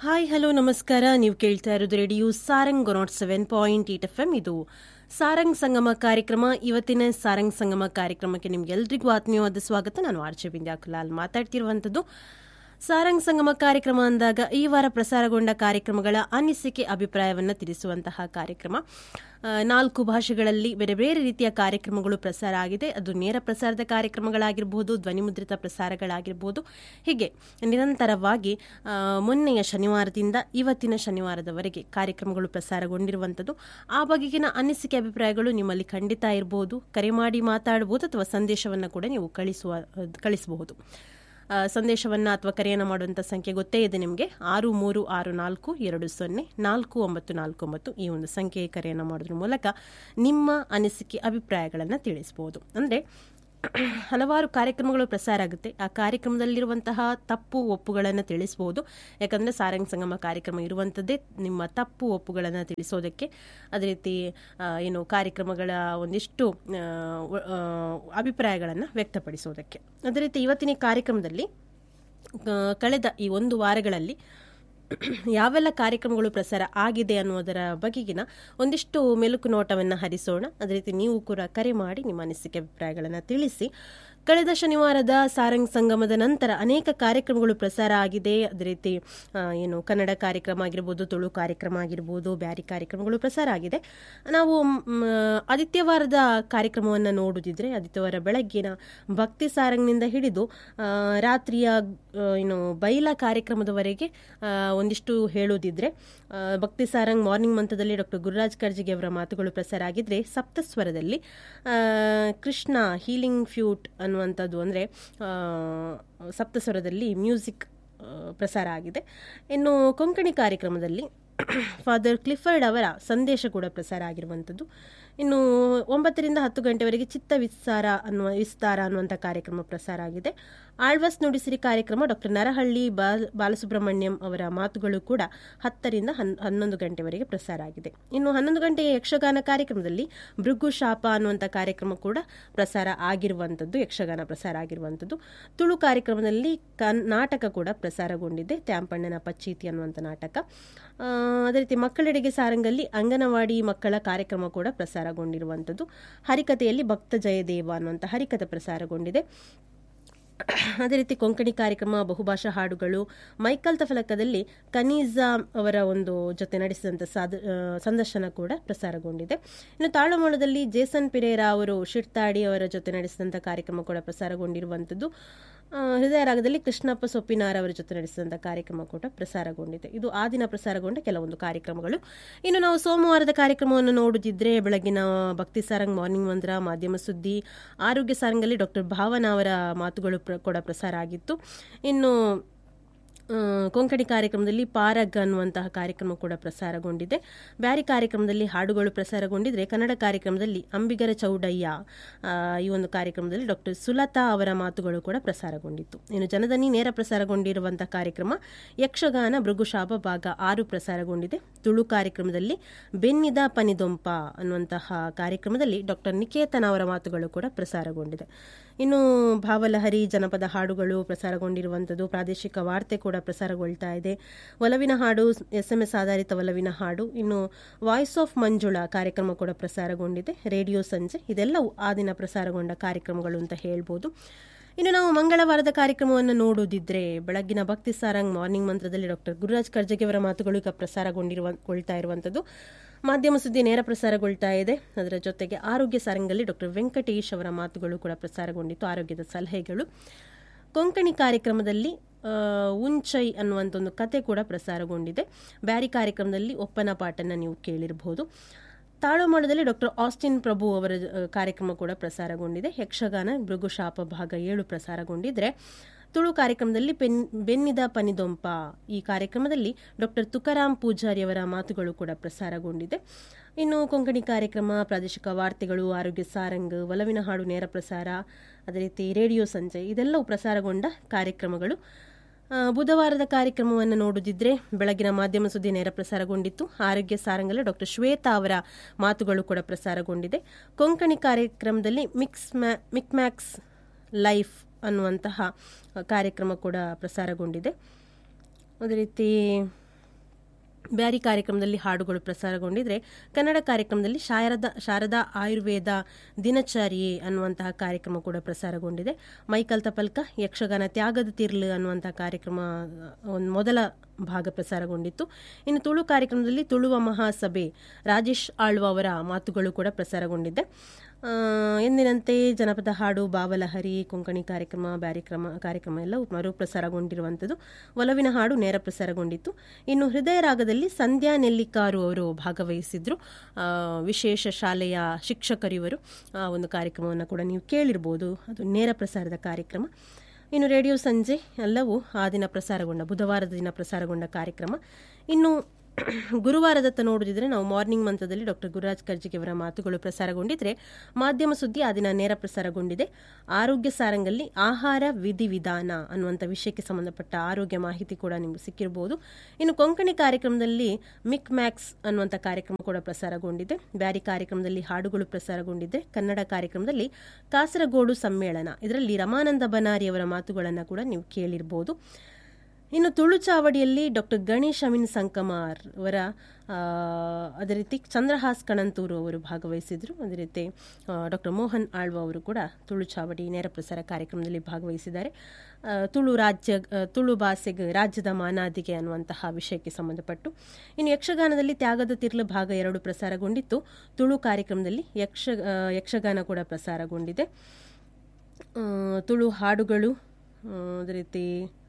Hi hello ನಮಸ್ಕಾರ ನೀವು ಕೇಳ್ತಾ ಇರೋದು radio Sarang nought seven point eight F M ಇದು ಸಾರಂಗ್ ಸಂಗಮ ಕಾರ್ಯಕ್ರಮ ಇವತ್ತಿನ ಸಾರಂಗ್ ಸಂಗಮ ಕಾರ್ಯಕ್ರಮಕ್ಕೆ ನಿಮ್ಗೆಲ್ರಿಗೂ ಆತ್ಮೀಯವಾದ ಸ್ವಾಗತ ನಾನು ಆರ್ಚೆ ಬಿಂದ್ಯಾಕುಲಾಲ್ ಮಾತಾಡ್ತಿರುವಂಥದ್ದು ಸಾರಂಗ್ ಸಂಗಮ ಕಾರ್ಯಕ್ರಮ ಅಂದಾಗ ಈ ವಾರ ಪ್ರಸಾರಗೊಂಡ ಕಾರ್ಯಕ್ರಮಗಳ ಅನಿಸಿಕೆ ಅಭಿಪ್ರಾಯವನ್ನು ತಿಳಿಸುವಂತಹ ಕಾರ್ಯಕ್ರಮ ಆ, ನಾಲ್ಕು ಭಾಷೆಗಳಲ್ಲಿ ಬೇರೆ ಬೇರೆ ರೀತಿಯ ಕಾರ್ಯಕ್ರಮಗಳು ಪ್ರಸಾರ ಆಗಿದೆ ಅದು ನೇರ ಪ್ರಸಾರದ ಕಾರ್ಯಕ್ರಮಗಳಾಗಿರ್ಬೋದು ಧ್ವನಿಮುದ್ರಿತ ಪ್ರಸಾರಗಳಾಗಿರ್ಬೋದು ಹೀಗೆ ನಿರಂತರವಾಗಿ ಆ, ಮೊನ್ನೆಯ ಶನಿವಾರದಿಂದ ಇವತ್ತಿನ ಶನಿವಾರದವರೆಗೆ ಕಾರ್ಯಕ್ರಮಗಳು ಪ್ರಸಾರಗೊಂಡಿರುವಂಥದ್ದು ಆ ಬಗೆಗಿನ ಅನಿಸಿಕೆ ಅಭಿಪ್ರಾಯಗಳು ನಿಮ್ಮಲ್ಲಿ ಖಂಡಿತ ಇರಬಹುದು ಕರೆ ಮಾಡಿ ಮಾತಾಡಬಹುದು ಅಥವಾ ಸಂದೇಶವನ್ನು ಕೂಡ ನೀವು ಕಳಿಸುವ ಕಳಿಸಬಹುದು ಆ, ಸಂದೇಶವನ್ನ ಅಥವಾ ಕರೆಯನ್ನು ಮಾಡುವಂಥ ಸಂಖ್ಯೆ ಗೊತ್ತೇ ಇದೆ ನಿಮಗೆ ಆರು ಮೂರು ಆರು ನಾಲ್ಕು ಎರಡು ಸೊನ್ನೆ ನಾಲ್ಕು ಒಂಬತ್ತು ನಾಲ್ಕು ಒಂಬತ್ತು ಈ ಒಂದು ಸಂಖ್ಯೆಗೆ ಕರೆಯನ್ನು ಮಾಡೋದ್ರ ಮೂಲಕ ನಿಮ್ಮ ಅನಿಸಿಕೆ ಅಭಿಪ್ರಾಯಗಳನ್ನು ತಿಳಿಸಬಹುದು ಅಂದರೆ ಹಲವಾರು ಕಾರ್ಯಕ್ರಮಗಳು ಪ್ರಸಾರ ಆಗುತ್ತೆ ಆ ಕಾರ್ಯಕ್ರಮದಲ್ಲಿರುವಂತಹ ತಪ್ಪು ಒಪ್ಪುಗಳನ್ನು ತಿಳಿಸಬಹುದು ಯಾಕಂದರೆ ಸಾರಂಗ್ ಸಂಗಮ ಕಾರ್ಯಕ್ರಮ ಇರುವಂಥದ್ದೇ ನಿಮ್ಮ ತಪ್ಪು ಒಪ್ಪುಗಳನ್ನು ತಿಳಿಸೋದಕ್ಕೆ ಅದೇ ರೀತಿ ಆ, ಏನು ಕಾರ್ಯಕ್ರಮಗಳ ಒಂದಿಷ್ಟು ಆ, ವ- ಆ, ಅಭಿಪ್ರಾಯಗಳನ್ನು ವ್ಯಕ್ತಪಡಿಸೋದಕ್ಕೆ ಅದೇ ರೀತಿ ಇವತ್ತಿನ ಈ ಕಾರ್ಯಕ್ರಮದಲ್ಲಿ ಆ, ಕಳೆದ ಈ ಒಂದು ವಾರಗಳಲ್ಲಿ ಯಾವೆಲ್ಲ ಕಾರ್ಯಕ್ರಮಗಳು ಪ್ರಸಾರ ಆಗಿದೆ ಅನ್ನೋದರ ಬಗೆಗಿನ ಒಂದಿಷ್ಟು ಮೆಲುಕು ನೋಟವನ್ನು ಹರಿಸೋಣ ಅದೇ ರೀತಿ ನೀವು ಕೂಡ ಕರೆ ಮಾಡಿ ನಿಮ್ಮ ಅನಿಸಿಕೆ ಅಭಿಪ್ರಾಯಗಳನ್ನು ತಿಳಿಸಿ ಕಳೆದ ಶನಿವಾರದ ಸಾರಂಗ್ ಸಂಗಮದ ನಂತರ ಅನೇಕ ಕಾರ್ಯಕ್ರಮಗಳು ಪ್ರಸಾರ ಆಗಿದೆ ಅದೇ ರೀತಿ ಆ, ಏನು ಕನ್ನಡ ಕಾರ್ಯಕ್ರಮ ಆಗಿರ್ಬೋದು ತುಳು ಕಾರ್ಯಕ್ರಮ ಆಗಿರ್ಬೋದು ಬ್ಯಾರಿ ಕಾರ್ಯಕ್ರಮಗಳು ಪ್ರಸಾರ ಆಗಿದೆ ನಾವು ಮ್, ಆದಿತ್ಯವಾರದ ಕಾರ್ಯಕ್ರಮವನ್ನು ನೋಡುದಿದ್ರೆ ಆದಿತ್ಯವಾರ ಬೆಳಗ್ಗಿನ ಭಕ್ತಿ ಸಾರಂಗ್ನಿಂದ ಹಿಡಿದು ಆ, ರಾತ್ರಿಯ ಆ, ಏನು ಬೈಲ ಕಾರ್ಯಕ್ರಮದವರೆಗೆ ಆ, ಒಂದಿಷ್ಟು ಹೇಳೋದಿದ್ರೆ ಆ, ಭಕ್ತಿ ಸಾರಂಗ್ ಮಾರ್ನಿಂಗ್ ಮಂತದಲ್ಲಿ ಡಾಕ್ಟರ್ ಗುರುರಾಜ್ ಕರ್ಜಿಗೆ ಅವರ ಮಾತುಗಳು ಪ್ರಸಾರ ಆಗಿದ್ರೆ ಸಪ್ತಸ್ವರದಲ್ಲಿ ಆ, ಕೃಷ್ಣ ಹೀಲಿಂಗ್ ಫ್ಯೂಟ್ ಅನ್ನುವಂಥದ್ದು ಅಂದರೆ ಸಪ್ತಸ್ವರದಲ್ಲಿ ಮ್ಯೂಸಿಕ್ ಆ, ಪ್ರಸಾರ ಆಗಿದೆ ಇನ್ನು ಕೊಂಕಣಿ ಕಾರ್ಯಕ್ರಮದಲ್ಲಿ ಫಾದರ್ ಕ್ಲಿಫರ್ಡ್ ಅವರ ಸಂದೇಶ ಕೂಡ ಪ್ರಸಾರ ಆಗಿರುವಂಥದ್ದು ಇನ್ನು ಒಂಬತ್ತರಿಂದ ಹತ್ತು ಗಂಟೆವರೆಗೆ ಚಿತ್ತ ವಿಸ್ತಾರ ಅನ್ನುವ ವಿಸ್ತಾರ ಅನ್ನುವಂಥ ಕಾರ್ಯಕ್ರಮ ಪ್ರಸಾರ ಆಗಿದೆ ಆಳ್ವಾಸ್ ನುಡಿಸಿರಿ ಕಾರ್ಯಕ್ರಮ ಡಾಕ್ಟರ್ ನರಹಳ್ಳಿ ಬಾಲ್ ಬಾಲಸುಬ್ರಹ್ಮಣ್ಯಂ ಅವರ ಮಾತುಗಳು ಕೂಡ ಹತ್ತರಿಂದ ಹನ್ ಹನ್ನೊಂದು ಗಂಟೆವರೆಗೆ ಪ್ರಸಾರ ಆಗಿದೆ ಇನ್ನು ಹನ್ನೊಂದು ಗಂಟೆಯ ಯಕ್ಷಗಾನ ಕಾರ್ಯಕ್ರಮದಲ್ಲಿ ಭೃಗು ಶಾಪ ಅನ್ನುವಂಥ ಕಾರ್ಯಕ್ರಮ ಕೂಡ ಪ್ರಸಾರ ಆಗಿರುವಂಥದ್ದು ಯಕ್ಷಗಾನ ಪ್ರಸಾರ ಆಗಿರುವಂಥದ್ದು ತುಳು ಕಾರ್ಯಕ್ರಮದಲ್ಲಿ ಕನ್ ನಾಟಕ ಕೂಡ ಪ್ರಸಾರಗೊಂಡಿದೆ ತ್ಯಾಂಪಣ್ಣನ ಪಚ್ಚೀತಿ ಅನ್ನುವಂಥ ನಾಟಕ ಆ, ಅದೇ ರೀತಿ ಮಕ್ಕಳೆಡೆಗೆ ಸಾರಂಗಲ್ಲಿ ಅಂಗನವಾಡಿ ಮಕ್ಕಳ ಕಾರ್ಯಕ್ರಮ ಕೂಡ ಪ್ರಸಾರಗೊಂಡಿರುವಂಥದ್ದು ಹರಿಕತೆಯಲ್ಲಿ ಭಕ್ತ ಜಯದೇವ ಅನ್ನುವಂಥ ಹರಿಕತೆ ಪ್ರಸಾರಗೊಂಡಿದೆ ಅದೇ ರೀತಿ ಕೊಂಕಣಿ ಕಾರ್ಯಕ್ರಮ ಬಹುಭಾಷಾ ಹಾಡುಗಳು ಮೈಕಲ್ ತಫಲಕದಲ್ಲಿ ಕನೀಜಾ ಅವರ ಒಂದು ಜೊತೆ ನಡೆಸಿದಂಥ ಸಾದ ಆ, ಸಂದರ್ಶನ ಕೂಡ ಪ್ರಸಾರಗೊಂಡಿದೆ ಇನ್ನು ತಾಳಮೋಳದಲ್ಲಿ ಜೇಸನ್ ಪಿರೇರಾ ಅವರು ಶಿರ್ತಾಡಿ ಅವರ ಜೊತೆ ನಡೆಸಿದಂಥ ಕಾರ್ಯಕ್ರಮ ಕೂಡ ಪ್ರಸಾರಗೊಂಡಿರುವಂಥದ್ದು ಆ, ಹೃದಯ ರಾಗದಲ್ಲಿ ಕೃಷ್ಣಪ್ಪ ಸೊಪ್ಪಿನಾರ್ ಅವರ ಜೊತೆ ನಡೆಸಿದಂಥ ಕಾರ್ಯಕ್ರಮ ಕೂಡ ಪ್ರಸಾರಗೊಂಡಿದೆ ಇದು ಆ ದಿನ ಪ್ರಸಾರಗೊಂಡ ಕೆಲವೊಂದು ಕಾರ್ಯಕ್ರಮಗಳು ಇನ್ನು ನಾವು ಸೋಮವಾರದ ಕಾರ್ಯಕ್ರಮವನ್ನು ನೋಡುತ್ತಿದ್ರೆ ಬೆಳಗಿನ ಭಕ್ತಿ ಸಾರಂಗ್ ಮಾರ್ನಿಂಗ್ ಮಂತ್ರ ಮಾಧ್ಯಮ ಸುದ್ದಿ ಆರೋಗ್ಯ ಸಾರಂಗಲ್ಲಿ ಡಾಕ್ಟರ್ ಭಾವನಾ ಅವರ ಮಾತುಗಳು ಪ್ರ- ಕೂಡ ಪ್ರಸಾರ ಆಗಿತ್ತು ಇನ್ನು ಆ, ಕೊಂಕಣಿ ಕಾರ್ಯಕ್ರಮದಲ್ಲಿ ಪಾರಗ್ ಅನ್ನುವಂತಹ ಕಾರ್ಯಕ್ರಮ ಕೂಡ ಪ್ರಸಾರಗೊಂಡಿದೆ ಬ್ಯಾರಿ ಕಾರ್ಯಕ್ರಮದಲ್ಲಿ ಹಾಡುಗಳು ಪ್ರಸಾರಗೊಂಡಿದ್ರೆ ಕನ್ನಡ ಕಾರ್ಯಕ್ರಮದಲ್ಲಿ ಅಂಬಿಗರ ಚೌಡಯ್ಯ ಆ, ಈ ಒಂದು ಕಾರ್ಯಕ್ರಮದಲ್ಲಿ ಡಾಕ್ಟರ್ ಸುಲತಾ ಅವರ ಮಾತುಗಳು ಕೂಡ ಪ್ರಸಾರಗೊಂಡಿತ್ತು ಇನ್ನು ಜನದನಿ ನೇರ ಪ್ರಸಾರಗೊಂಡಿರುವಂತಹ ಕಾರ್ಯಕ್ರಮ ಯಕ್ಷಗಾನ ಭೃಗುಶಾಪ ಭಾಗ ಆರು ಪ್ರಸಾರಗೊಂಡಿದೆ ತುಳು ಕಾರ್ಯಕ್ರಮದಲ್ಲಿ ಬೆನ್ನಿದ ಪನಿದೊಂಪ ಅನ್ನುವಂತಹ ಕಾರ್ಯಕ್ರಮದಲ್ಲಿ ಡಾಕ್ಟರ್ ನಿಕೇತನ್ ಅವರ ಮಾತುಗಳು ಕೂಡ ಪ್ರಸಾರಗೊಂಡಿದೆ ಇನ್ನು ಭಾವಲಹರಿ ಜನಪದ ಹಾಡುಗಳು ಪ್ರಸಾರಗೊಂಡಿರುವಂಥದ್ದು ಪ್ರಾದೇಶಿಕ ವಾರ್ತೆ ಕೂಡ ಪ್ರಸಾರಗೊಳ್ತಾ ಇದೆ ಒಲವಿನ ಹಾಡು ಎಸ್ ಎಂ ಎಸ್ ಆಧಾರಿತ ಒಲವಿನ ಹಾಡು ಇನ್ನು ವಾಯ್ಸ್ ಆಫ್ ಮಂಜುಳಾ ಕಾರ್ಯಕ್ರಮ ಕೂಡ ಪ್ರಸಾರಗೊಂಡಿದೆ ರೇಡಿಯೋ ಸಂಜೆ ಇದೆಲ್ಲವೂ ಆ ದಿನ ಪ್ರಸಾರಗೊಂಡ ಕಾರ್ಯಕ್ರಮಗಳು ಅಂತ ಹೇಳ್ಬೋದು ಇನ್ನು ನಾವು ಮಂಗಳವಾರದ ಕಾರ್ಯಕ್ರಮವನ್ನು ನೋಡುವುದಿದ್ರೆ ಬೆಳಗ್ಗಿನ ಭಕ್ತಿ ಸಾರಂಗ್ ಮಾರ್ನಿಂಗ್ ಮಂತ್ರದಲ್ಲಿ ಡಾಕ್ಟರ್ ಗುರುರಾಜ್ ಕರ್ಜಗಿ ಅವರ ಮಾತುಗಳು ಈಗ ಪ್ರಸಾರಗೊಂಡಿರುವ ಗೊಳ್ತಾ ಇರುವಂಥದ್ದು ಮಾಧ್ಯಮ ಸುದ್ದಿ ನೇರ ಪ್ರಸಾರಗೊಳ್ತಾ ಇದೆ ಅದರ ಜೊತೆಗೆ ಆರೋಗ್ಯ ಸಾರಂಗಲ್ಲಿ ಡಾಕ್ಟರ್ ವೆಂಕಟೇಶ್ ಅವರ ಮಾತುಗಳು ಕೂಡ ಪ್ರಸಾರಗೊಂಡಿತ್ತು ಆರೋಗ್ಯದ ಸಲಹೆಗಳು ಕೊಂಕಣಿ ಕಾರ್ಯಕ್ರಮದಲ್ಲಿ ಆ, ಉಂಚೈ ಅನ್ನುವಂಥ ಒಂದು ಕತೆ ಕೂಡ ಪ್ರಸಾರಗೊಂಡಿದೆ ಬ್ಯಾರಿ ಕಾರ್ಯಕ್ರಮದಲ್ಲಿ ಒಪ್ಪನ ಪಾಠನ ನೀವು ಕೇಳಿರಬಹುದು ತಾಳಮಾಡದಲ್ಲಿ ಡಾಕ್ಟರ್ ಆಸ್ಟಿನ್ ಪ್ರಭು ಅವರ ಆ, ಕಾರ್ಯಕ್ರಮ ಕೂಡ ಪ್ರಸಾರಗೊಂಡಿದೆ ಯಕ್ಷಗಾನ ಭೃಗುಶಾಪ ಭಾಗ ಏಳು ಪ್ರಸಾರಗೊಂಡಿದ್ರೆ ತುಳು ಕಾರ್ಯಕ್ರಮದಲ್ಲಿ ಪೆನ್ ಬೆನ್ನಿದ ಪನಿದೊಂಪ ಈ ಕಾರ್ಯಕ್ರಮದಲ್ಲಿ ಡಾಕ್ಟರ್ ತುಕಾರಾಮ್ ಪೂಜಾರಿ ಅವರ ಮಾತುಗಳು ಕೂಡ ಪ್ರಸಾರಗೊಂಡಿದೆ ಇನ್ನು ಕೊಂಕಣಿ ಕಾರ್ಯಕ್ರಮ ಪ್ರಾದೇಶಿಕ ವಾರ್ತೆಗಳು ಆರೋಗ್ಯ ಸಾರಂಗ್ ಒಲವಿನ ಹಾಡು ನೇರ ಪ್ರಸಾರ ಅದೇ ರೀತಿ ರೇಡಿಯೋ ಸಂಜೆ ಇದೆಲ್ಲವೂ ಪ್ರಸಾರಗೊಂಡ ಕಾರ್ಯಕ್ರಮಗಳು ಆ, ಬುಧವಾರದ ಕಾರ್ಯಕ್ರಮವನ್ನು ನೋಡುದಿದ್ರೆ ಬೆಳಗಿನ ಮಾಧ್ಯಮ ಸುದ್ದಿ ನೇರ ಪ್ರಸಾರಗೊಂಡಿತ್ತು ಆರೋಗ್ಯ ಸಾರಂಗಲ್ಲಿ ಡಾಕ್ಟರ್ ಶ್ವೇತಾ ಅವರ ಮಾತುಗಳು ಕೂಡ ಪ್ರಸಾರಗೊಂಡಿದೆ ಕೊಂಕಣಿ ಕಾರ್ಯಕ್ರಮದಲ್ಲಿ ಮಿಕ್ಸ್ ಮ್ಯಾ ಮಿಕ್ಮ್ಯಾಕ್ಸ್ ಲೈಫ್ ಅನ್ನುವಂತಹ ಕಾರ್ಯಕ್ರಮ ಕೂಡ ಪ್ರಸಾರಗೊಂಡಿದೆ ಅದೇ ರೀತಿ ಬ್ಯಾರಿ ಕಾರ್ಯಕ್ರಮದಲ್ಲಿ ಹಾಡುಗಳು ಪ್ರಸಾರಗೊಂಡಿದ್ರೆ ಕನ್ನಡ ಕಾರ್ಯಕ್ರಮದಲ್ಲಿ ಶಾರದಾ ಶಾರದಾ ಆಯುರ್ವೇದ ದಿನಚರಿ ಅನ್ನುವಂತಹ ಕಾರ್ಯಕ್ರಮ ಕೂಡ ಪ್ರಸಾರಗೊಂಡಿದೆ ಮೈಕಲ್ ತಪಲ್ಕ ಯಕ್ಷಗಾನ ತ್ಯಾಗದ ತಿರ್ಲು ಅನ್ನುವಂತಹ ಕಾರ್ಯಕ್ರಮ ಒಂದು ಮೊದಲ ಭಾಗ ಪ್ರಸಾರಗೊಂಡಿತ್ತು ಇನ್ನು ತುಳು ಕಾರ್ಯಕ್ರಮದಲ್ಲಿ ತುಳುವ ಮಹಾಸಭೆ ರಾಜೇಶ್ ಆಳ್ವ ಅವರ ಮಾತುಗಳು ಕೂಡ ಪ್ರಸಾರಗೊಂಡಿದೆ ಆ, ಎಂದಿನಂತೆ ಜನಪದ ಹಾಡು ಬಾವಲಹರಿ ಕೊಂಕಣಿ ಕಾರ್ಯಕ್ರಮ ಬ್ಯಾರಿಕ್ರಮ ಕಾರ್ಯಕ್ರಮ ಎಲ್ಲ ಮರುಪ್ರಸಾರಗೊಂಡಿರುವಂಥದ್ದು ಒಲವಿನ ಹಾಡು ನೇರ ಪ್ರಸಾರಗೊಂಡಿತ್ತು ಇನ್ನು ಹೃದಯ ರಾಗದಲ್ಲಿ ಸಂಧ್ಯಾ ನೆಲ್ಲಿಕಾರು ಅವರು ಭಾಗವಹಿಸಿದ್ರು ಆ, ವಿಶೇಷ ಶಾಲೆಯ ಶಿಕ್ಷಕರಿವರು ಆ ಒಂದು ಕಾರ್ಯಕ್ರಮವನ್ನು ಕೂಡ ನೀವು ಕೇಳಿರ್ಬೋದು ಅದು ನೇರ ಪ್ರಸಾರದ ಕಾರ್ಯಕ್ರಮ ಇನ್ನು ರೇಡಿಯೋ ಸಂಜೆ ಎಲ್ಲವೂ ಆ ದಿನ ಪ್ರಸಾರಗೊಂಡ ಬುಧವಾರದ ದಿನ ಪ್ರಸಾರಗೊಂಡ ಕಾರ್ಯಕ್ರಮ ಇನ್ನು ಗುರುವಾರದತ್ತ ನೋಡುದಿದ್ರೆ ನಾವು ಮಾರ್ನಿಂಗ್ ಮಂತ್ರದಲ್ಲಿ ಡಾಕ್ಟರ್ ಗುರುರಾಜ್ ಕರ್ಜಿಗೆ ಅವರ ಮಾತುಗಳು ಪ್ರಸಾರಗೊಂಡಿದ್ರೆ ಮಾಧ್ಯಮ ಸುದ್ದಿ ಆ ದಿನ ನೇರ ಪ್ರಸಾರಗೊಂಡಿದೆ ಆರೋಗ್ಯ ಸಾರಂಗಲ್ಲಿ ಆಹಾರ ವಿಧಿವಿಧಾನ ಅನ್ನುವಂಥ ವಿಷಯಕ್ಕೆ ಸಂಬಂಧಪಟ್ಟ ಆರೋಗ್ಯ ಮಾಹಿತಿ ಕೂಡ ನಿಮ್ಗೆ ಸಿಕ್ಕಿರಬಹುದು ಇನ್ನು ಕೊಂಕಣಿ ಕಾರ್ಯಕ್ರಮದಲ್ಲಿ ಮಿಕ್ ಮ್ಯಾಕ್ಸ್ ಅನ್ನುವಂಥ ಕಾರ್ಯಕ್ರಮ ಕೂಡ ಪ್ರಸಾರಗೊಂಡಿದೆ ಬ್ಯಾರಿ ಕಾರ್ಯಕ್ರಮದಲ್ಲಿ ಹಾಡುಗಳು ಪ್ರಸಾರಗೊಂಡಿದೆ ಕನ್ನಡ ಕಾರ್ಯಕ್ರಮದಲ್ಲಿ ಕಾಸರಗೋಡು ಸಮ್ಮೇಳನ ಇದರಲ್ಲಿ ರಮಾನಂದ ಬನಾರಿ ಅವರ ಮಾತುಗಳನ್ನು ಕೂಡ ನೀವು ಕೇಳಿರ್ಬೋದು ಇನ್ನು ತುಳು ಚಾವಡಿಯಲ್ಲಿ ಡಾಕ್ಟರ್ ಗಣೇಶ್ ಅಮಿನ್ ಸಂಕಮಾರ್ ಅವರ ಆ, ಅದೇ ರೀತಿ ಚಂದ್ರಹಾಸ್ ಕಣಂತೂರು ಅವರು ಭಾಗವಹಿಸಿದ್ರು ಅದೇ ರೀತಿ ಡಾಕ್ಟರ್ ಮೋಹನ್ ಆಳ್ವ ಅವರು ಕೂಡ ತುಳು ಚಾವಡಿ ನೇರ ಪ್ರಸಾರ ಕಾರ್ಯಕ್ರಮದಲ್ಲಿ ಭಾಗವಹಿಸಿದ್ದಾರೆ ಆ, ತುಳು ರಾಜ್ಯ ಆ, ತುಳು ಭಾಷೆಗೆ ರಾಜ್ಯದ ಮಾನಾದಿಗೆ ಅನ್ನುವಂತಹ ವಿಷಯಕ್ಕೆ ಸಂಬಂಧಪಟ್ಟು ಇನ್ನು ಯಕ್ಷಗಾನದಲ್ಲಿ ತ್ಯಾಗದ ತಿರ್ಲು ಭಾಗ ಎರಡು ಪ್ರಸಾರಗೊಂಡಿತ್ತು ತುಳು ಕಾರ್ಯಕ್ರಮದಲ್ಲಿ ಯಕ್ಷ ಆ, ಯಕ್ಷಗಾನ ಕೂಡ ಪ್ರಸಾರಗೊಂಡಿದೆ ಆ, ತುಳು ಹಾಡುಗಳು ಆ, ಅದೇ ರೀತಿ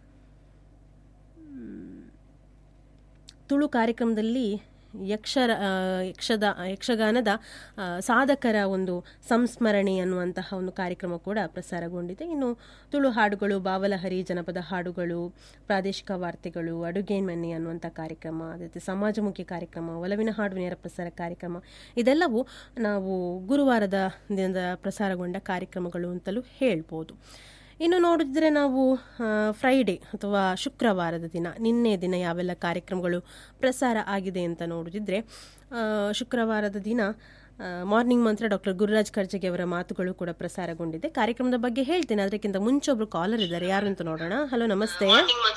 ತುಳು ಕಾರ್ಯಕ್ರಮದಲ್ಲಿ ಯಕ್ಷರ ಆ, ಯಕ್ಷದ ಯಕ್ಷಗಾನದ ಆ, ಸಾಧಕರ ಒಂದು ಸಂಸ್ಮರಣೆ ಅನ್ನುವಂತಹ ಒಂದು ಕಾರ್ಯಕ್ರಮ ಕೂಡ ಪ್ರಸಾರಗೊಂಡಿದೆ ಇನ್ನು ತುಳು ಹಾಡುಗಳು ಬಾವಲಹರಿ ಜನಪದ ಹಾಡುಗಳು ಪ್ರಾದೇಶಿಕ ವಾರ್ತೆಗಳು ಅಡುಗೆ ಮನೆ ಅನ್ನುವಂಥ ಕಾರ್ಯಕ್ರಮ ಅದೇ ರೀತಿ ಸಮಾಜಮುಖಿ ಕಾರ್ಯಕ್ರಮ ಒಲವಿನ ಹಾಡು ನೇರ ಪ್ರಸಾರ ಕಾರ್ಯಕ್ರಮ ಇದೆಲ್ಲವೂ ನಾವು ಗುರುವಾರದ ದಿನದ ಪ್ರಸಾರಗೊಂಡ ಕಾರ್ಯಕ್ರಮಗಳು ಅಂತಲೂ ಹೇಳ್ಬೋದು ಇನ್ನು ನೋಡಿದ್ರೆ ನಾವು ಆ, ಫ್ರೈಡೆ ಅಥವಾ ಶುಕ್ರವಾರದ ದಿನ ನಿನ್ನೆ ದಿನ ಯಾವೆಲ್ಲ ಕಾರ್ಯಕ್ರಮಗಳು ಪ್ರಸಾರ ಆಗಿದೆ ಅಂತ ನೋಡಿದ್ರೆ ಆ, ಶುಕ್ರವಾರದ ದಿನ ಆ, ಮಾರ್ನಿಂಗ್ ಮಂತ್ರ ಡಾಕ್ಟರ್ ಗುರುರಾಜ್ ಕರ್ಜಗಿ ಅವರ ಮಾತುಗಳು ಕೂಡ ಪ್ರಸಾರಗೊಂಡಿದೆ ಕಾರ್ಯಕ್ರಮದ ಬಗ್ಗೆ ಹೇಳ್ತೇನೆ ಅದಕ್ಕಿಂತ ಮುಂಚೆ ಒಬ್ರು ಕಾಲರ್ ಇದ್ದಾರೆ ಯಾರು ಅಂತ ನೋಡೋಣ ಹಲೋ ನಮಸ್ತೆ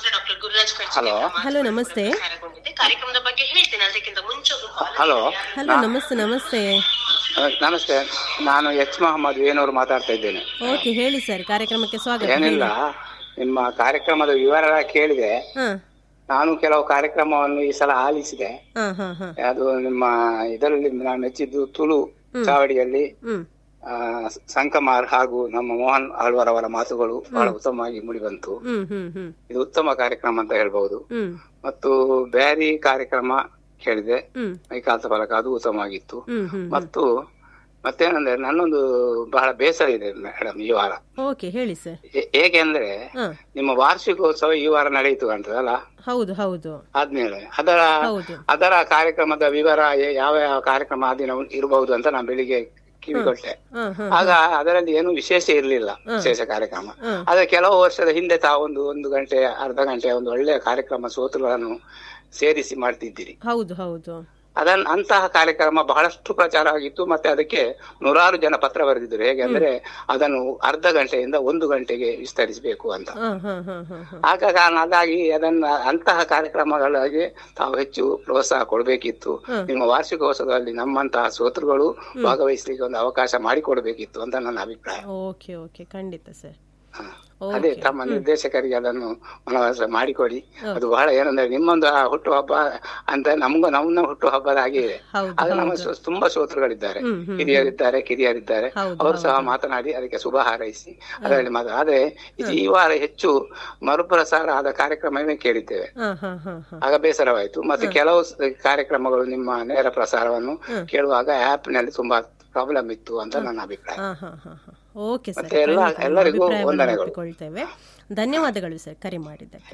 ಹಲೋ ಹಲೋ ನಮಸ್ತೆ ಕಾರ್ಯಕ್ರಮದ ಬಗ್ಗೆ ಹೇಳ್ತೇನೆ ಅದಕ್ಕಿಂತ ಮುಂಚೆ ಹಲೋ ಹಲೋ ನಮಸ್ತೆ ನಮಸ್ತೆ ಅಹ್, ನಮಸ್ತೆ ನಾನು ಎಚ್ ಮಹಮ್ಮದ್ ವೇಣೂರು ಮಾತಾಡ್ತಾ ಇದ್ದೇನೆ ಓಕೆ ಹೇಳಿ ಸರ್ ಕಾರ್ಯಕ್ರಮಕ್ಕೆ ಸ್ವಾಗತ ಏನಿಲ್ಲ ನಿಮ್ಮ ಕಾರ್ಯಕ್ರಮದ ವಿವರ ಕೇಳಿದೆ ಹಾ ನಾನು ಕೆಲವು ಕಾರ್ಯಕ್ರಮವನ್ನು ಈ ಸಲ ಆಲಿಸಿದೆ ಹಾ ಹಾ ಹಾ ಅದು ನಿಮ್ಮ ಇದರಲ್ಲಿ ನಾನು ಮೆಚ್ಚಿದ್ದು ತುಳು ಚಾವಡಿಯಲ್ಲಿ ಹ್ಮ್ ಆ, ಸಂಕಮಾರ್ ಹಾಗೂ ನಮ್ಮ ಮೋಹನ್ ಆಳ್ವರ್ ಅವರ ಮಾತುಗಳು ಬಹಳ ಉತ್ತಮವಾಗಿ ಮೂಡಿಬಂತು ಹ್ಮ್ ಹ್ಮ್ ಹ್ಮ್ ಇದು ಉತ್ತಮ ಕಾರ್ಯಕ್ರಮ ಅಂತ ಹೇಳ್ಬಹುದು ಹ್ಮ್ ಮತ್ತು ಬ್ಯಾರಿ ಕಾರ್ಯಕ್ರಮ ಕೇಳಿದೆ ಹ್ಮ್ ಮೈಕಾಂತ ಫಲಕ ಅದು ಉತ್ತಮವಾಗಿತ್ತು ಹ್ಮ್ ಹ್ಮ್ ಮತ್ತು ಮತ್ತೇನಂದ್ರೆ ನನ್ನೊಂದು ಬಹಳ ಬೇಸರ ಇದೆ ಮೇಡಮ್ ಈ ವಾರ ಓಕೆ ಹೇಳಿ ಸರ್ ಏ- ಏಕೆಂದ್ರೆ ಹಾ ನಿಮ್ಮ ವಾರ್ಷಿಕೋತ್ಸವ ಈ ವಾರ ನಡೆಯಿತು ಅಂತದಲ್ಲ ಹೌದು ಹೌದು ಆದ್ಮೇಲೆ ಅದರ ಹೌದು ಅದರ ಕಾರ್ಯಕ್ರಮದ ವಿವರ ಏ- ಯಾವ ಯಾವ ಕಾರ್ಯಕ್ರಮ ಆ ದಿನ ಇರಬಹುದು ಅಂತ ನಾನು ಬೆಳಿಗ್ಗೆ ಕಿವಿಗೊಟ್ಟೆ ಹಾ ಹಾ ಆಗ ಅದರಲ್ಲಿ ಏನು ವಿಶೇಷ ಇರಲಿಲ್ಲ ವಿಶೇಷ ಕಾರ್ಯಕ್ರಮ ಹ್ಮ್. ಆದ್ರೆ ಕೆಲವು ವರ್ಷದ ಹಿಂದೆ ತಾವೊಂದು ಒಂದು ಗಂಟೆ ಅರ್ಧ ಗಂಟೆ ಒಂದು ಒಳ್ಳೆಯ ಕಾರ್ಯಕ್ರಮ ಸೋತುಗಳನ್ನು ಸೇರಿಸಿ ಮಾಡ್ತಿದ್ದೀರಿ ಹೌದು ಹೌದು ಅದನ್ನ ಅಂತಹ ಕಾರ್ಯಕ್ರಮ ಬಹಳಷ್ಟು ಪ್ರಚಾರ ಆಗಿತ್ತು ಮತ್ತೆ ಅದಕ್ಕೆ ನೂರಾರು ಜನ ಪತ್ರ ಬರೆದಿದ್ರು ಹೇಗೆ ಅಂದ್ರೆ ಅದನ್ನು ಅರ್ಧ ಗಂಟೆಯಿಂದ ಒಂದು ಗಂಟೆಗೆ ವಿಸ್ತರಿಸಬೇಕು ಅಂತ ಹಾ ಹಾ ಹಾ ಹಾ ಹಾ ಆಗ ಕಾರಣ ಅದಾಗಿ ಅದನ್ನ ಅಂತಹ ಕಾರ್ಯಕ್ರಮಗಳಿಗೆ ತಾವು ಹೆಚ್ಚು ಪ್ರೋತ್ಸಾಹ ಕೊಡಬೇಕಿತ್ತು ನಿಮ್ಮ ವಾರ್ಷಿಕೋತ್ಸವದಲ್ಲಿ ನಮ್ಮಂತಹ ಸೋತೃಗಳು ಭಾಗವಹಿಸಲಿಕ್ಕೆ ಒಂದು ಅವಕಾಶ ಮಾಡಿಕೊಡ್ಬೇಕಿತ್ತು ಅಂತ ನನ್ನ ಅಭಿಪ್ರಾಯ ಓಕೆ ಓಕೆ ಖಂಡಿತ ಸರ್ ಹ. ಅದೇ ಓಕೆ ತಮ್ಮ ನಿರ್ದೇಶಕರಿಗೆ ಅದನ್ನು ಮನವರಿಸ ಮಾಡಿಕೊಡಿ ಅದು ಬಹಳ ಏನಂದ್ರೆ ನಿಮ್ಮೊಂದು ಆ ಹುಟ್ಟುಹಬ್ಬ ಅಂತ ನಮಗೂ ನಮ್ಮ ಹುಟ್ಟುಹಬ್ಬದ ಹಾಗೆ ಇದೆ ಹೌದು ಆಗ ನಮ್ಮ ಸೋ- ತುಂಬಾ ಶ್ರೋತೃಗಳಿದ್ದಾರೆ ಹ್ಮ್, ಹ್ಮ್, ಹಿರಿಯರಿದ್ದಾರೆ ಕಿರಿಯರಿದ್ದಾರೆ ಹೌದು, ಅವರು ಸಹ ಮಾತನಾಡಿ ಅದಕ್ಕೆ ಶುಭ ಹಾರೈಸಿ ಅದರಲ್ಲಿ ಮಾತ್ರ ಆದ್ರೆ ಇದು ಈ ವಾರ ಹೆಚ್ಚು ಮರುಪ್ರಸಾರ ಆದ ಕಾರ್ಯಕ್ರಮವೇ ಕೇಳಿದ್ದೇವೆ ಹಾ ಹಾ ಹಾ ಹಾ ಆಗ ಬೇಸರವಾಯಿತು ಮತ್ತೆ ಕೆಲವು ಸ- ಕಾರ್ಯಕ್ರಮಗಳು ನಿಮ್ಮ ನೇರ ಪ್ರಸಾರವನ್ನು ಕೇಳುವಾಗ ಆಪ್ ನಲ್ಲಿ ತುಂಬಾ ಪ್ರಾಬ್ಲಮ್ ಇತ್ತು ಅಂತ ನನ್ನ ಅಭಿಪ್ರಾಯ ಹಾ ಹಾ ಹಾ ಹಾ ಓಕೆ ಸರ್ ಮತ್ತೆ ಎಲ್ಲ- ಖಂಡಿತ ನಿಮ್ಮ ಎಲ್ಲರಿಗೂ ಅಭಿಪ್ರಾಯವನ್ನು ವಂದನೆಗಳು. ಒಪ್ಪಿಕೊಳ್ತೇವೆ ಧನ್ಯವಾದಗಳು ಸರ್ ಕರೆ ಮಾಡಿದ್ದಕ್ಕೆ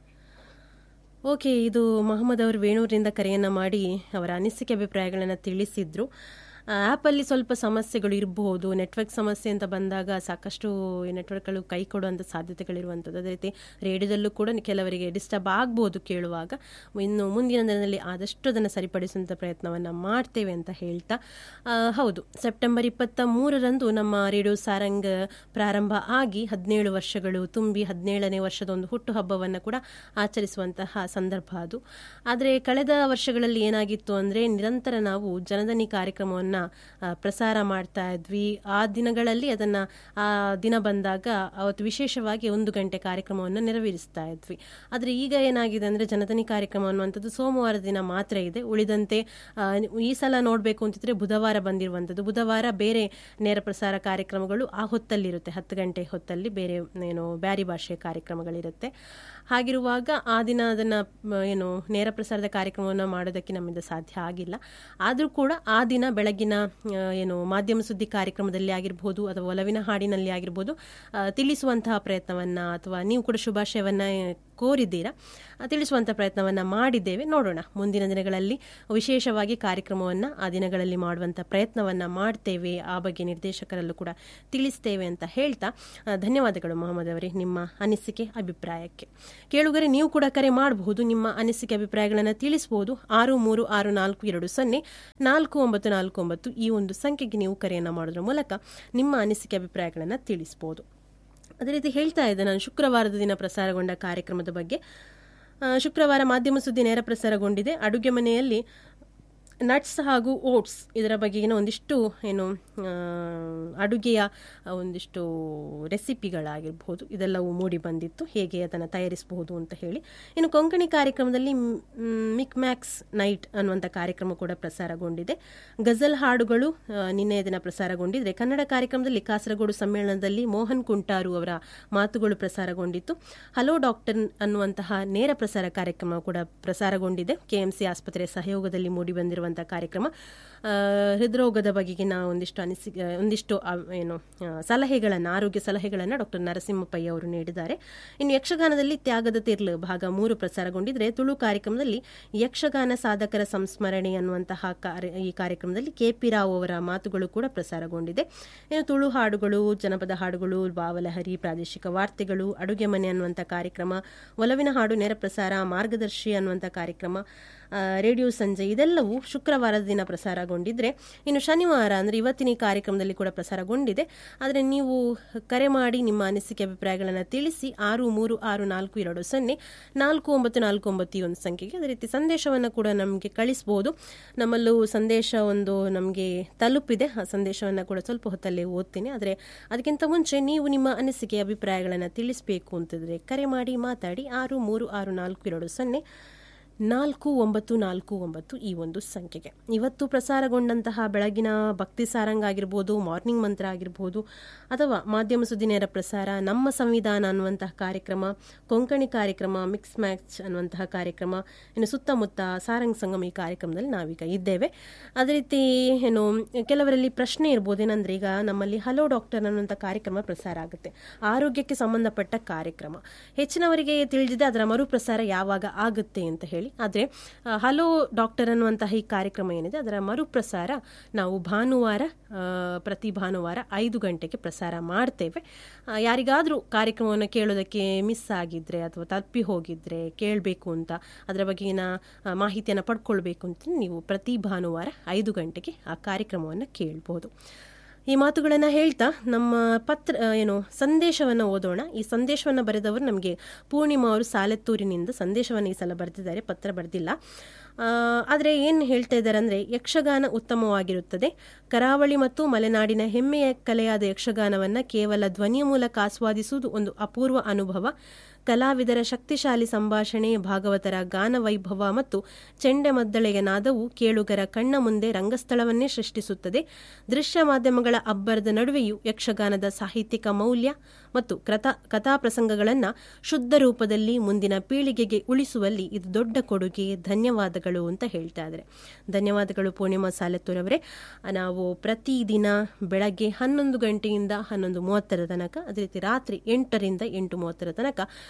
ಓಕೆ ಇದು ಮೊಹಮ್ಮದ್ ಅವರು ವೇಣೂರಿಂದ ಕರೆಯನ್ನ ಮಾಡಿ ಅವರ ಅನಿಸಿಕೆ ಅಭಿಪ್ರಾಯಗಳನ್ನು ತಿಳಿಸಿದ್ರು ಆ, ಆ್ಯಪಲ್ಲಿ ಸ್ವಲ್ಪ ಸಮಸ್ಯೆಗಳು ಇರಬಹುದು ನೆಟ್ವರ್ಕ್ ಸಮಸ್ಯೆ ಅಂತ ಬಂದಾಗ ಸಾಕಷ್ಟು ನೆಟ್ವರ್ಕ್ಗಳು ಕೈ ಕೊಡುವಂಥ ಸಾಧ್ಯತೆಗಳಿರುವಂಥದ್ದು ಅದೇ ರೀತಿ ರೇಡಿಯೋದಲ್ಲೂ ಕೂಡ ಕೆಲವರಿಗೆ ಡಿಸ್ಟರ್ಬ್ ಆಗ್ಬೋದು ಕೇಳುವಾಗ ಇನ್ನು ಮುಂದಿನ ದಿನದಲ್ಲಿ ಆದಷ್ಟು ಅದನ್ನು ಸರಿಪಡಿಸುವಂಥ ಪ್ರಯತ್ನವನ್ನು ಮಾಡ್ತೇವೆ ಅಂತ ಹೇಳ್ತಾ ಆ, ಹೌದು ಸೆಪ್ಟೆಂಬರ್ ಇಪ್ಪತ್ತ ಮೂರರಂದು ನಮ್ಮ ರೇಡಿಯೋ ಸಾರಂಗ್ ಪ್ರಾರಂಭ ಆಗಿ ಹದಿನೇಳು ವರ್ಷಗಳು ತುಂಬಿ ಹದಿನೇಳನೇ ವರ್ಷದ ಒಂದು ಹುಟ್ಟುಹಬ್ಬವನ್ನು ಕೂಡ ಆಚರಿಸುವಂತಹ ಸಂದರ್ಭ ಅದು ಆದರೆ ಕಳೆದ ವರ್ಷಗಳಲ್ಲಿ ಏನಾಗಿತ್ತು ಅಂದರೆ ನಿರಂತರ ನಾವು ಜನದನಿ ಕಾರ್ಯಕ್ರಮವನ್ನು ಪ್ರಸಾರ ಮಾಡ್ತಾ ಇದ್ವಿ ಆ ದಿನಗಳಲ್ಲಿ ಅದನ್ನು ಆ ದಿನ ಬಂದಾಗ ಅವತ್ತು ವಿಶೇಷವಾಗಿ ಒಂದು ಗಂಟೆ ಕಾರ್ಯಕ್ರಮವನ್ನು ನೆರವೇರಿಸ್ತಾ ಇದ್ವಿ ಆದರೆ ಈಗ ಏನಾಗಿದೆ ಅಂದರೆ ಜನದನಿ ಕಾರ್ಯಕ್ರಮ ಅನ್ನುವಂಥದ್ದು ಸೋಮವಾರ ದಿನ ಮಾತ್ರ ಇದೆ ಉಳಿದಂತೆ ಆ, ಈ ಸಲ ನೋಡಬೇಕು ಅಂತಿದ್ರೆ ಬುಧವಾರ ಬಂದಿರುವಂಥದ್ದು ಬುಧವಾರ ಬೇರೆ ನೇರ ಪ್ರಸಾರ ಕಾರ್ಯಕ್ರಮಗಳು ಆ ಹೊತ್ತಲ್ಲಿರುತ್ತೆ ಹತ್ತು ಗಂಟೆ ಹೊತ್ತಲ್ಲಿ ಬೇರೆ ಏನು ಬ್ಯಾರಿ ಭಾಷೆಯ ಕಾರ್ಯಕ್ರಮಗಳಿರುತ್ತೆ ಹಾಗಿರುವಾಗ ಆ ದಿನ ಅದನ್ನು ಏನು ನೇರ ಪ್ರಸಾರದ ಕಾರ್ಯಕ್ರಮವನ್ನು ಮಾಡೋದಕ್ಕೆ ನಮ್ಮಿಂದ ಸಾಧ್ಯ ಆಗಿಲ್ಲ ಆದರೂ ಕೂಡ ಆ ದಿನ ಬೆಳಗಿನ ಆ, ಏನು ಮಾಧ್ಯಮ ಸುದ್ದಿ ಕಾರ್ಯಕ್ರಮದಲ್ಲಿ ಆಗಿರ್ಬೋದು ಅಥವಾ ಒಲವಿನ ಹಾಡಿನಲ್ಲಿ ಆಗಿರ್ಬೋದು ಆ, ತಿಳಿಸುವಂತಹ ಪ್ರಯತ್ನವನ್ನು ಅಥವಾ ನೀವು ಕೂಡ ಶುಭಾಶಯವನ್ನು ಕೋರಿದ್ದೀರಾ ಆ, ತಿಳಿಸುವಂಥ ಪ್ರಯತ್ನವನ್ನು ಮಾಡಿದ್ದೇವೆ ನೋಡೋಣ ಮುಂದಿನ ದಿನಗಳಲ್ಲಿ ವಿಶೇಷವಾಗಿ ಕಾರ್ಯಕ್ರಮವನ್ನು ಆ ದಿನಗಳಲ್ಲಿ ಮಾಡುವಂಥ ಪ್ರಯತ್ನವನ್ನು ಮಾಡ್ತೇವೆ ಆ ಬಗ್ಗೆ ನಿರ್ದೇಶಕರಲ್ಲೂ ಕೂಡ ತಿಳಿಸ್ತೇವೆ ಅಂತ ಹೇಳ್ತಾ ಆ, ಧನ್ಯವಾದಗಳು ಮೊಹಮ್ಮದ್ ಅವರೇ ನಿಮ್ಮ ಅನಿಸಿಕೆ ಅಭಿಪ್ರಾಯಕ್ಕೆ ಕೇಳುಗರೆ ನೀವು ಕೂಡ ಕರೆ ಮಾಡಬಹುದು ನಿಮ್ಮ ಅನಿಸಿಕೆ ಅಭಿಪ್ರಾಯಗಳನ್ನು ತಿಳಿಸಬಹುದು ಆರು ಮೂರು ಆರು ನಾಲ್ಕು ಎರಡು ಸೊನ್ನೆ ನಾಲ್ಕು ಒಂಬತ್ತು ನಾಲ್ಕು ಒಂಬತ್ತು ಈ ಒಂದು ಸಂಖ್ಯೆಗೆ ನೀವು ಕರೆಯನ್ನು ಮಾಡೋದ್ರ ಮೂಲಕ ನಿಮ್ಮ ಅನಿಸಿಕೆ ಅಭಿಪ್ರಾಯಗಳನ್ನು ತಿಳಿಸಬಹುದು ಅದೇ ರೀತಿ ಹೇಳ್ತಾ ಇದ್ದೆ ನಾನು ಶುಕ್ರವಾರದ ದಿನ ಪ್ರಸಾರಗೊಂಡ ಕಾರ್ಯಕ್ರಮದ ಬಗ್ಗೆ ಆ, ಶುಕ್ರವಾರ ಮಾಧ್ಯಮ ಸುದ್ದಿ ನೇರ ಪ್ರಸಾರಗೊಂಡಿದೆ ಅಡುಗೆ ಮನೆಯಲ್ಲಿ ನಟ್ಸ್ ಹಾಗೂ ಓಟ್ಸ್ ಇದರ ಬಗೆಗಿನ ಒಂದಿಷ್ಟು ಏನು ಆ, ಅಡುಗೆಯ ಒಂದಿಷ್ಟು ರೆಸಿಪಿಗಳಾಗಿರ್ಬೋದು ಇದೆಲ್ಲವೂ ಮೂಡಿ ಬಂದಿತ್ತು ಹೇಗೆ ಅದನ್ನು ತಯಾರಿಸಬಹುದು ಅಂತ ಹೇಳಿ ಇನ್ನು ಕೊಂಕಣಿ ಕಾರ್ಯಕ್ರಮದಲ್ಲಿ ಮಿಕ್ ಮ್ಯಾಕ್ಸ್ ನೈಟ್ ಅನ್ನುವಂಥ ಕಾರ್ಯಕ್ರಮ ಕೂಡ ಪ್ರಸಾರಗೊಂಡಿದೆ ಗಜಲ್ ಹಾಡುಗಳು ಆ, ನಿನ್ನೆಯ ದಿನ ಪ್ರಸಾರಗೊಂಡಿದ್ರೆ ಕನ್ನಡ ಕಾರ್ಯಕ್ರಮದಲ್ಲಿ ಕಾಸರಗೋಡು ಸಮ್ಮೇಳನದಲ್ಲಿ ಮೋಹನ್ ಕುಂಟಾರು ಅವರ ಮಾತುಗಳು ಪ್ರಸಾರಗೊಂಡಿತ್ತು ಹಲೋ ಡಾಕ್ಟರ್ ಅನ್ನುವಂತಹ ನೇರ ಪ್ರಸಾರ ಕಾರ್ಯಕ್ರಮ ಕೂಡ ಪ್ರಸಾರಗೊಂಡಿದೆ ಕೆಎಂಸಿ ಆಸ್ಪತ್ರೆ ಸಹಯೋಗದಲ್ಲಿ ಮೂಡಿಬಂದಿರುವಂತಹ ಕಾರ್ಯಕ್ರಮ ಆ, ಹೃದ್ರೋಗದ ಬಗೆಗಿನ ಒಂದಿಷ್ಟು ಅನಿಸಿಕೆ ಒಂದಿಷ್ಟು ಆ, ಏನು ಆ, ಸಲಹೆಗಳನ್ನು ಆರೋಗ್ಯ ಸಲಹೆಗಳನ್ನು ಡಾಕ್ಟರ್ ನರಸಿಂಹಪ್ಪಯ್ಯ ಅವರು ನೀಡಿದ್ದಾರೆ ಇನ್ನು ಯಕ್ಷಗಾನದಲ್ಲಿ ತ್ಯಾಗದ ತಿರ್ಲು ಭಾಗ ಮೂರು ಪ್ರಸಾರಗೊಂಡಿದ್ರೆ ತುಳು ಕಾರ್ಯಕ್ರಮದಲ್ಲಿ ಯಕ್ಷಗಾನ ಸಾಧಕರ ಸಂಸ್ಮರಣೆ ಅನ್ನುವಂತಹ ಕಾರ್ಯ ಈ ಕಾರ್ಯಕ್ರಮದಲ್ಲಿ ಕೆ ಪಿ ರಾವ್ ಅವರ ಮಾತುಗಳು ಕೂಡ ಪ್ರಸಾರಗೊಂಡಿದೆ ಇನ್ನು ತುಳು ಹಾಡುಗಳು ಜನಪದ ಹಾಡುಗಳು ಬಾವಲಹರಿ ಪ್ರಾದೇಶಿಕ ವಾರ್ತೆಗಳು ಅಡುಗೆ ಮನೆ ಅನ್ನುವಂಥ ಕಾರ್ಯಕ್ರಮ ಒಲವಿನ ಹಾಡು ನೇರ ಪ್ರಸಾರ ಮಾರ್ಗದರ್ಶಿ ಅನ್ನುವಂಥ ಕಾರ್ಯಕ್ರಮ ಆ, ರೇಡಿಯೋ ಸಂಜೆ ಇದೆಲ್ಲವೂ ಶುಕ್ರವಾರದ ದಿನ ಪ್ರಸಾರಗೊಂಡಿದ್ರೆ ಇನ್ನು ಶನಿವಾರ ಅಂದರೆ ಇವತ್ತಿನ ಈ ಕಾರ್ಯಕ್ರಮದಲ್ಲಿ ಕೂಡ ಪ್ರಸಾರಗೊಂಡಿದೆ ಆದರೆ ನೀವು ಕರೆ ಮಾಡಿ ನಿಮ್ಮ ಅನಿಸಿಕೆ ಅಭಿಪ್ರಾಯಗಳನ್ನು ತಿಳಿಸಿ ಆರು ಮೂರು ಆರು ನಾಲ್ಕು ಎರಡು ಸೊನ್ನೆ ನಾಲ್ಕು ಒಂಬತ್ತು ನಾಲ್ಕು ಒಂಬತ್ತು ಈ ಒಂದು ಸಂಖ್ಯೆಗೆ ಅದೇ ರೀತಿ ಸಂದೇಶವನ್ನು ಕೂಡ ನಮಗೆ ಕಳಿಸ್ಬೋದು ನಮ್ಮಲ್ಲೂ ಸಂದೇಶ ಒಂದು ನಮಗೆ ತಲುಪಿದೆ ಆ ಸಂದೇಶವನ್ನು ಕೂಡ ಸ್ವಲ್ಪ ಹೊತ್ತಲ್ಲೇ ಓದ್ತೀನಿ ಆದರೆ ಅದಕ್ಕಿಂತ ಮುಂಚೆ ನೀವು ನಿಮ್ಮ ಅನಿಸಿಕೆ ಅಭಿಪ್ರಾಯಗಳನ್ನು ತಿಳಿಸಬೇಕು ಅಂತಿದ್ರೆ ಕರೆ ಮಾಡಿ ಮಾತಾಡಿ ಆರು ಮೂರು ಆರು ನಾಲ್ಕು ಎರಡು ಸೊನ್ನೆ ನಾಲ್ಕು ಒಂಬತ್ತು ನಾಲ್ಕು ಒಂಬತ್ತು ಈ ಒಂದು ಸಂಖ್ಯೆಗೆ ಇವತ್ತು ಪ್ರಸಾರಗೊಂಡಂತಹ ಬೆಳಗಿನ ಭಕ್ತಿ ಸಾರಂಗ್ ಆಗಿರ್ಬೋದು ಮಾರ್ನಿಂಗ್ ಮಂತ್ರ ಆಗಿರ್ಬೋದು ಅಥವಾ ಮಾಧ್ಯಮ ಸುದ್ದಿ ನೇರ ಪ್ರಸಾರ ನಮ್ಮ ಸಂವಿಧಾನ ಅನ್ನುವಂತಹ ಕಾರ್ಯಕ್ರಮ ಕೊಂಕಣಿ ಕಾರ್ಯಕ್ರಮ ಮಿಕ್ಸ್ ಮ್ಯಾಚ್ ಅನ್ನುವಂತಹ ಕಾರ್ಯಕ್ರಮ ಇನ್ನು ಸುತ್ತಮುತ್ತ ಸಾರಂಗ್ ಸಂಗಮ ಈ ಕಾರ್ಯಕ್ರಮದಲ್ಲಿ ನಾವೀಗ ಇದ್ದೇವೆ ಅದೇ ರೀತಿ ಏನು ಕೆಲವರಲ್ಲಿ ಪ್ರಶ್ನೆ ಇರ್ಬೋದು ಏನಂದ್ರೆ ಈಗ ನಮ್ಮಲ್ಲಿ ಹಲೋ ಡಾಕ್ಟರ್ ಅನ್ನುವಂಥ ಕಾರ್ಯಕ್ರಮ ಪ್ರಸಾರ ಆಗುತ್ತೆ ಆರೋಗ್ಯಕ್ಕೆ ಸಂಬಂಧಪಟ್ಟ ಕಾರ್ಯಕ್ರಮ ಹೆಚ್ಚಿನವರಿಗೆ ತಿಳಿದಿದೆ ಅದರ ಮರುಪ್ರಸಾರ ಯಾವಾಗ ಆಗುತ್ತೆ ಅಂತ ಹೇಳಿ ಆದರೆ ಆ, ಹಲೋ ಡಾಕ್ಟರ್ ಅನ್ನುವಂತಹ ಈ ಕಾರ್ಯಕ್ರಮ ಏನಿದೆ ಅದರ ಮರುಪ್ರಸಾರ ನಾವು ಭಾನುವಾರ ಆ, ಪ್ರತಿ ಭಾನುವಾರ ಐದು ಗಂಟೆಗೆ ಪ್ರಸಾರ ಮಾಡ್ತೇವೆ ಆ, ಯಾರಿಗಾದರೂ ಕಾರ್ಯಕ್ರಮವನ್ನು ಕೇಳೋದಕ್ಕೆ ಮಿಸ್ ಆಗಿದ್ರೆ ಅಥವಾ ತಪ್ಪಿ ಹೋಗಿದ್ರೆ ಕೇಳಬೇಕು ಅಂತ ಅದರ ಬಗೆಗಿನ ಆ, ಮಾಹಿತಿಯನ್ನು ಪಡ್ಕೊಳ್ಬೇಕು ಅಂತ ನೀವು ಪ್ರತಿ ಭಾನುವಾರ ಐದು ಗಂಟೆಗೆ ಆ ಕಾರ್ಯಕ್ರಮವನ್ನು ಕೇಳ್ಬೋದು ಈ ಮಾತುಗಳನ್ನು ಹೇಳ್ತಾ ನಮ್ಮ ಪತ್ರ ಆ, ಏನು ಸಂದೇಶವನ್ನು ಓದೋಣ ಈ ಸಂದೇಶವನ್ನು ಬರೆದವರು ನಮಗೆ ಪೂರ್ಣಿಮಾ ಅವರು ಸಾಲೆತ್ತೂರಿನಿಂದ ಸಂದೇಶವನ್ನು ಈ ಸಲ ಬರೆದಿದ್ದಾರೆ ಪತ್ರ ಬರೆದಿಲ್ಲ ಆದರೆ ಏನು ಹೇಳ್ತಾ ಇದ್ದಾರೆ ಅಂದರೆ ಯಕ್ಷಗಾನ ಉತ್ತಮವಾಗಿರುತ್ತದೆ ಕರಾವಳಿ ಮತ್ತು ಮಲೆನಾಡಿನ ಹೆಮ್ಮೆಯ ಕಲೆಯಾದ ಯಕ್ಷಗಾನವನ್ನು ಕೇವಲ ಧ್ವನಿಯ ಮೂಲಕ ಆಸ್ವಾದಿಸುವುದು ಒಂದು ಅಪೂರ್ವ ಅನುಭವ ಕಲಾವಿದರ ಶಕ್ತಿಶಾಲಿ ಸಂಭಾಷಣೆ ಭಾಗವತರ ಗಾನ ವೈಭವ ಮತ್ತು ಚೆಂಡೆಮದ್ದಳೆಯ ನಾದವು ಕೇಳುಗರ ಕಣ್ಣ ಮುಂದೆ ರಂಗಸ್ಥಳವನ್ನೇ ಸೃಷ್ಟಿಸುತ್ತದೆ ದೃಶ್ಯ ಮಾಧ್ಯಮಗಳ ಅಬ್ಬರದ ನಡುವೆಯೂ ಯಕ್ಷಗಾನದ ಸಾಹಿತ್ಯಿಕ ಮೌಲ್ಯ ಮತ್ತು ಕಥಾ ಕಥಾಪ್ರಸಂಗಗಳನ್ನು ಶುದ್ಧ ರೂಪದಲ್ಲಿ ಮುಂದಿನ ಪೀಳಿಗೆಗೆ ಉಳಿಸುವಲ್ಲಿ ಇದು ದೊಡ್ಡ ಕೊಡುಗೆ ಧನ್ಯವಾದಗಳು ಅಂತ ಹೇಳ್ತಾ ಇದ್ದಾರೆ ಧನ್ಯವಾದಗಳು ಪೂರ್ಣಿಮಾ ಸಾಲತ್ತೂರವರೇ ನಾವು ಪ್ರತಿದಿನ ಬೆಳಗ್ಗೆ ಹನ್ನೊಂದು ಗಂಟೆಯಿಂದ ಹನ್ನೊಂದು ಮೂವತ್ತರ ತನಕ ಅದೇ ರೀತಿ ರಾತ್ರಿ ಎಂಟರಿಂದ ಎಂಟು ಮೂವತ್ತರ ತನಕ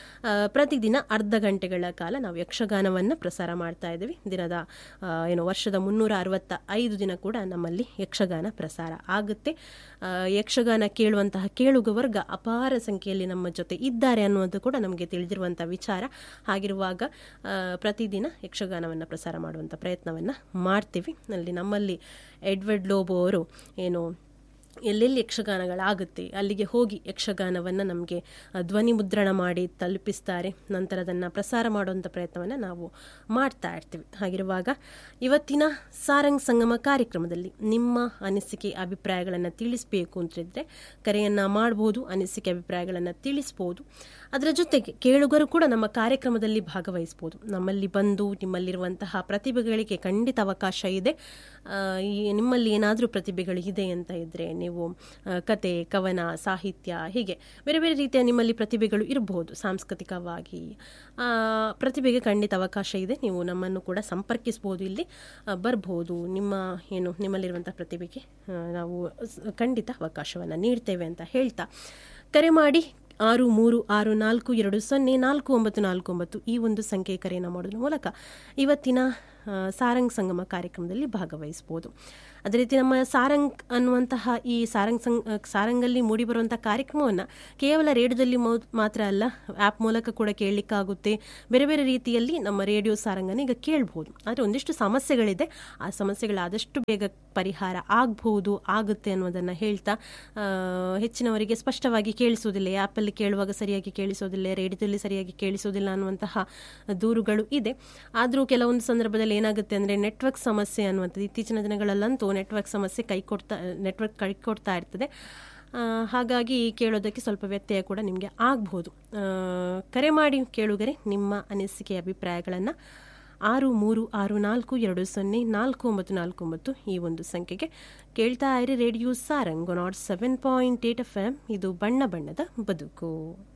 ಆ, ಪ್ರತಿದಿನ ಅರ್ಧ ಗಂಟೆಗಳ ಕಾಲ ನಾವು ಯಕ್ಷಗಾನವನ್ನು ಪ್ರಸಾರ ಮಾಡ್ತಾ ಇದ್ದೀವಿ ದಿನದ ಆ, ಏನು ವರ್ಷದ ಮುನ್ನೂರ ಅರವತ್ತ ಐದು ದಿನ ಕೂಡ ನಮ್ಮಲ್ಲಿ ಯಕ್ಷಗಾನ ಪ್ರಸಾರ ಆಗುತ್ತೆ ಆ, ಯಕ್ಷಗಾನ ಕೇಳುವಂತಹ ಕೇಳುಗ ವರ್ಗ ಅಪಾರ ಸಂಖ್ಯೆಯಲ್ಲಿ ನಮ್ಮ ಜೊತೆ ಇದ್ದಾರೆ ಅನ್ನುವುದು ಕೂಡ ನಮಗೆ ತಿಳಿದಿರುವಂಥ ವಿಚಾರ ಹಾಗಿರುವಾಗ ಆ, ಪ್ರತಿದಿನ ಯಕ್ಷಗಾನವನ್ನು ಪ್ರಸಾರ ಮಾಡುವಂಥ ಪ್ರಯತ್ನವನ್ನು ಮಾಡ್ತೀವಿ ಅಲ್ಲಿ ನಮ್ಮಲ್ಲಿ ಎಡ್ವರ್ಡ್ ಲೋಬೋ ಅವರು ಏನು ಎಲ್ಲೆಲ್ಲಿ ಯಕ್ಷಗಾನಗಳಾಗುತ್ತೆ ಅಲ್ಲಿಗೆ ಹೋಗಿ ಯಕ್ಷಗಾನವನ್ನು ನಮಗೆ ಧ್ವನಿ ಮುದ್ರಣ ಮಾಡಿ ತಲುಪಿಸ್ತಾರೆ ನಂತರ ಅದನ್ನು ಪ್ರಸಾರ ಮಾಡುವಂಥ ಪ್ರಯತ್ನವನ್ನು ನಾವು ಮಾಡ್ತಾ ಇರ್ತೀವಿ ಹಾಗಿರುವಾಗ ಇವತ್ತಿನ ಸಾರಂಗ್ ಸಂಗಮ ಕಾರ್ಯಕ್ರಮದಲ್ಲಿ ನಿಮ್ಮ ಅನಿಸಿಕೆ ಅಭಿಪ್ರಾಯಗಳನ್ನು ತಿಳಿಸಬೇಕು ಅಂತಿದ್ರೆ ಕರೆಯನ್ನು ಮಾಡ್ಬೋದು ಅನಿಸಿಕೆ ಅಭಿಪ್ರಾಯಗಳನ್ನು ತಿಳಿಸ್ಬೋದು ಅದರ ಜೊತೆಗೆ ಕೇಳುಗರು ಕೂಡ ನಮ್ಮ ಕಾರ್ಯಕ್ರಮದಲ್ಲಿ ಭಾಗವಹಿಸ್ಬೋದು ನಮ್ಮಲ್ಲಿ ಬಂದು ನಿಮ್ಮಲ್ಲಿರುವಂತಹ ಪ್ರತಿಭೆಗಳಿಗೆ ಖಂಡಿತ ಅವಕಾಶ ಇದೆ ಆ, ಈ ನಿಮ್ಮಲ್ಲಿ ಏನಾದರೂ ಪ್ರತಿಭೆಗಳು ಇದೆ ಅಂತ ಇದ್ದರೆ ನೀವು ಆ, ಕತೆ ಕವನ ಸಾಹಿತ್ಯ ಹೀಗೆ ಬೇರೆ ಬೇರೆ ರೀತಿಯ ನಿಮ್ಮಲ್ಲಿ ಪ್ರತಿಭೆಗಳು ಇರಬಹುದು ಸಾಂಸ್ಕೃತಿಕವಾಗಿ ಆ, ಪ್ರತಿಭೆಗೆ ಖಂಡಿತ ಅವಕಾಶ ಇದೆ ನೀವು ನಮ್ಮನ್ನು ಕೂಡ ಸಂಪರ್ಕಿಸ್ಬೋದು ಇಲ್ಲಿ ಆ, ಬರ್ಬೋದು ನಿಮ್ಮ ಏನು ನಿಮ್ಮಲ್ಲಿರುವಂಥ ಪ್ರತಿಭೆಗೆ ಆ, ನಾವು ಸ್- ಖಂಡಿತ ಅವಕಾಶವನ್ನು ನೀಡ್ತೇವೆ ಅಂತ ಹೇಳ್ತಾ ಕರೆ ಮಾಡಿ ಆರು ಮೂರು ಆರು ನಾಲ್ಕು ಎರಡು ಸೊನ್ನೆ ನಾಲ್ಕು ಒಂಬತ್ತು ನಾಲ್ಕು ಒಂಬತ್ತು ಈ ಒಂದು ಸಂಖ್ಯೆ ಕರೆಯನ್ನು ಮಾಡೋದ್ರ ಮೂಲಕ ಇವತ್ತಿನ ಆ, ಸಾರಂಗ್ ಸಂಗಮ ಕಾರ್ಯಕ್ರಮದಲ್ಲಿ ಭಾಗವಹಿಸ್ಬೋದು ಅದೇ ರೀತಿ ನಮ್ಮ ಸಾರಂಗ್ ಅನ್ನುವಂತಹ ಈ ಸಾರಂಗ್ ಸಂಗ್ ಆ, ಸಾರಂಗಲ್ಲಿ ಮೂಡಿಬರುವಂಥ ಕಾರ್ಯಕ್ರಮವನ್ನು ಕೇವಲ ರೇಡಿಯೋದಲ್ಲಿ ಮೌ- ಮಾತ್ರ ಅಲ್ಲ ಆ್ಯಪ್ ಮೂಲಕ ಕೂಡ ಕೇಳಲಿಕ್ಕಾಗುತ್ತೆ ಬೇರೆ ಬೇರೆ ರೀತಿಯಲ್ಲಿ ನಮ್ಮ ರೇಡಿಯೋ ಸಾರಂಗನ ಈಗ ಕೇಳ್ಬೋದು ಆದರೆ ಒಂದಿಷ್ಟು ಸಮಸ್ಯೆಗಳಿದೆ ಆ ಸಮಸ್ಯೆಗಳು ಆದಷ್ಟು ಬೇಗ ಪರಿಹಾರ ಆಗ್ಬೋದು ಆಗುತ್ತೆ ಅನ್ನೋದನ್ನು ಹೇಳ್ತಾ ಆ, ಹೆಚ್ಚಿನವರಿಗೆ ಸ್ಪಷ್ಟವಾಗಿ ಕೇಳಿಸೋದಿಲ್ಲ ಆ್ಯಪಲ್ಲಿ ಕೇಳುವಾಗ ಸರಿಯಾಗಿ ಕೇಳಿಸೋದಿಲ್ಲ ರೇಡಿಯೋದಲ್ಲಿ ಸರಿಯಾಗಿ ಕೇಳಿಸೋದಿಲ್ಲ ಅನ್ನುವಂತಹ ದೂರುಗಳು ಇದೆ ಆದರೂ ಕೆಲವೊಂದು ಸಂದರ್ಭದಲ್ಲಿ ಏನಾಗುತ್ತೆ ಅಂದರೆ ನೆಟ್ವರ್ಕ್ ಸಮಸ್ಯೆ ಅನ್ನುವಂಥದ್ದು ಇತ್ತೀಚಿನ ದಿನಗಳಲ್ಲಂತೂ ನೆಟ್ವರ್ಕ್ ಸಮಸ್ಯೆ ಕೈ ಕೊಡ್ತಾ ನೆಟ್ವರ್ಕ್ ಕೈ ಕೊಡ್ತಾ ಇರ್ತದೆ ಆ, ಹಾಗಾಗಿ ಕೇಳೋದಕ್ಕೆ ಸ್ವಲ್ಪ ವ್ಯತ್ಯಯ ಕೂಡ ನಿಮಗೆ ಆಗ್ಬೋದು ಆ, ಕರೆ ಮಾಡಿ ಕೇಳುಗರೆ ನಿಮ್ಮ ಅನಿಸಿಕೆ ಅಭಿಪ್ರಾಯಗಳನ್ನು ಆರು ಮೂರು ಆರು ನಾಲ್ಕು ಎರಡು ಸೊನ್ನೆ ನಾಲ್ಕು ಒಂಬತ್ತು ನಾಲ್ಕು ಒಂಬತ್ತು ಈ ಒಂದು ಸಂಖ್ಯೆಗೆ ಕೇಳ್ತಾ ಇರಿ radio Sarang nought seven point eight F M ಇದು ಬಣ್ಣ ಬಣ್ಣದ ಬದುಕು